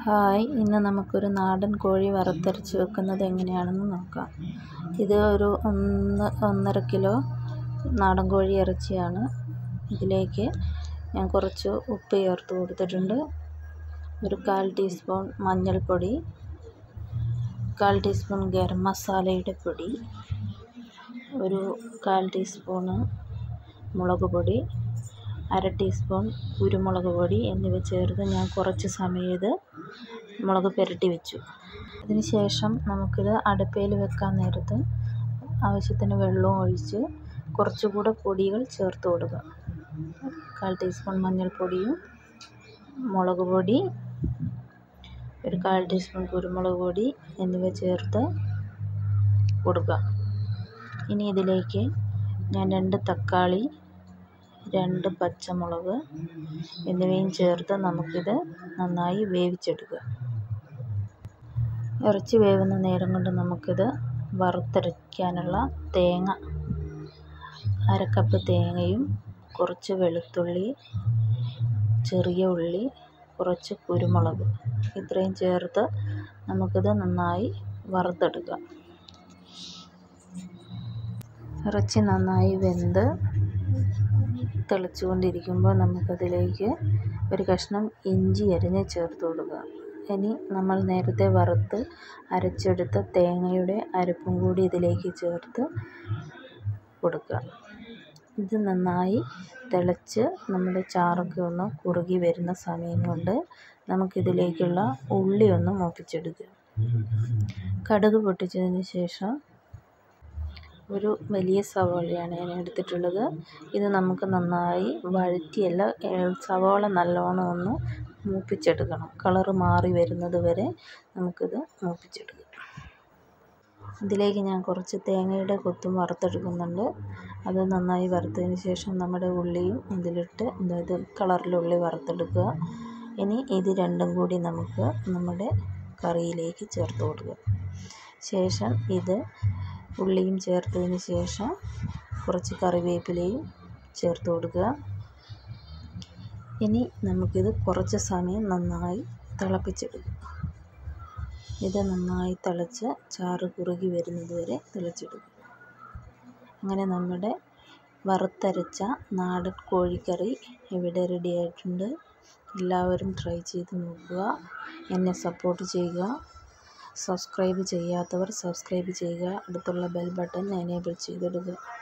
hi ഇന്ന് നമുക്കൊരു നാടൻ കോഴി വറുത്തരച്ച് വെക്കുന്നത് എങ്ങനെയാണെന്ന് നോക്കാം ഇത് ഒരു ഒന്ന് ഒന്നര കിലോ നാടൻ കോഴി ഇറച്ചിയാണ് ഇതിലേക്ക് ഞാൻ കുറച്ച് ഉപ്പ് ചേർത്ത് കൊടുത്തിട്ടുണ്ട് ഒരു കാൽ ടീസ്പൂൺ മഞ്ഞൾപ്പൊടി കാൽ ടീസ്പൂൺ ഗരം മസാലയുടെ പൊടി ഒരു കാൽ ടീസ്പൂണ് മുളക് പൊടി അര ടീസ്പൂൺ കുരുമുളക് പൊടി എന്നിവ ചേർത്ത് ഞാൻ കുറച്ച് സമയം ഇത് മുളക് പുരട്ടി വെച്ചു അതിന് ശേഷം നമുക്കിത് അടുപ്പയിൽ വെക്കാൻ നേരത്ത് ആവശ്യത്തിന് വെള്ളവും ഒഴിച്ച് കുറച്ചുകൂടെ പൊടികൾ ചേർത്ത് കൊടുക്കുക കാൽ ടീസ്പൂൺ മഞ്ഞൾപ്പൊടിയും മുളക് പൊടി ഒരു കാൽ ടീസ്പൂൺ കുരുമുളക് പൊടി എന്നിവ ചേർത്ത് കൊടുക്കുക ഇനി ഇതിലേക്ക് ഞാൻ രണ്ട് തക്കാളി രണ്ട് പച്ചമുളക് എന്നിവയും ചേർത്ത് നമുക്കിത് നന്നായി വേവിച്ചെടുക്കുക ഇറച്ചി വേവുന്ന നേരം കൊണ്ട് നമുക്കിത് വറുത്തരയ്ക്കാനുള്ള തേങ്ങ അര കപ്പ് തേങ്ങയും കുറച്ച് വെളുത്തുള്ളി ചെറിയ ഉള്ളി കുറച്ച് കുരുമുളക് ഇത്രയും ചേർത്ത് നമുക്കിത് നന്നായി വറുത്തെടുക്കാം ഇറച്ചി നന്നായി വെന്ത് തിളച്ചുകൊണ്ടിരിക്കുമ്പോൾ നമുക്കതിലേക്ക് ഒരു കഷ്ണം ഇഞ്ചി അരിഞ്ഞ് ചേർത്ത് കൊടുക്കുക ഇനി നമ്മൾ നേരത്തെ വറുത്ത് അരച്ചെടുത്ത തേങ്ങയുടെ അരപ്പും കൂടി ഇതിലേക്ക് ചേർത്ത് കൊടുക്കുക ഇത് നന്നായി തിളച്ച് നമ്മുടെ ചാറൊക്കെ ഒന്ന് കുറുകി വരുന്ന സമയം കൊണ്ട് നമുക്കിതിലേക്കുള്ള ഉള്ളി ഒന്ന് മൂപ്പിച്ചെടുക്കുക കടുക് പൊട്ടിച്ചതിന് ശേഷം ഒരു വലിയ സവാളയാണ് ഞാൻ എടുത്തിട്ടുള്ളത് ഇത് നമുക്ക് നന്നായി വഴറ്റിയല്ല സവാള നല്ലോണം ഒന്ന് മൂപ്പിച്ചെടുക്കണം കളറ് മാറി വരുന്നത് വരെ നമുക്കിത് മൂപ്പിച്ചെടുക്കാം ഇതിലേക്ക് ഞാൻ കുറച്ച് തേങ്ങയുടെ കൊത്തും വറുത്തെടുക്കുന്നുണ്ട് അത് നന്നായി വറുത്തതിന് ശേഷം നമ്മുടെ ഉള്ളിയും ഇതിലിട്ട് അതായത് കളറിൽ ഉള്ളി വറുത്തെടുക്കുക ഇനി ഇത് രണ്ടും കൂടി നമുക്ക് നമ്മുടെ കറിയിലേക്ക് ചേർത്ത് കൊടുക്കുക ശേഷം ഇത് ഉള്ളിയും ചേർത്തതിന് ശേഷം കുറച്ച് കറിവേപ്പിലയും ചേർത്ത് കൊടുക്കുക ഇനി നമുക്കിത് കുറച്ച് സമയം നന്നായി തിളപ്പിച്ചെടുക്കുക ഇത് നന്നായി തിളച്ച് ചാറ് കുറുകി വരുന്നത് വരെ തിളച്ചെടുക്കുക അങ്ങനെ നമ്മുടെ വറുത്തരച്ച നാടൻ കോഴിക്കറി ഇവിടെ റെഡി ആയിട്ടുണ്ട് എല്ലാവരും ട്രൈ ചെയ്ത് നോക്കുക എന്നെ സപ്പോർട്ട് ചെയ്യുക സബ്സ്ക്രൈബ് ചെയ്യാത്തവർ സബ്സ്ക്രൈബ് ചെയ്യുക അടുത്തുള്ള ബെൽ ബട്ടൺ എനേബിൾ ചെയ്തിടുക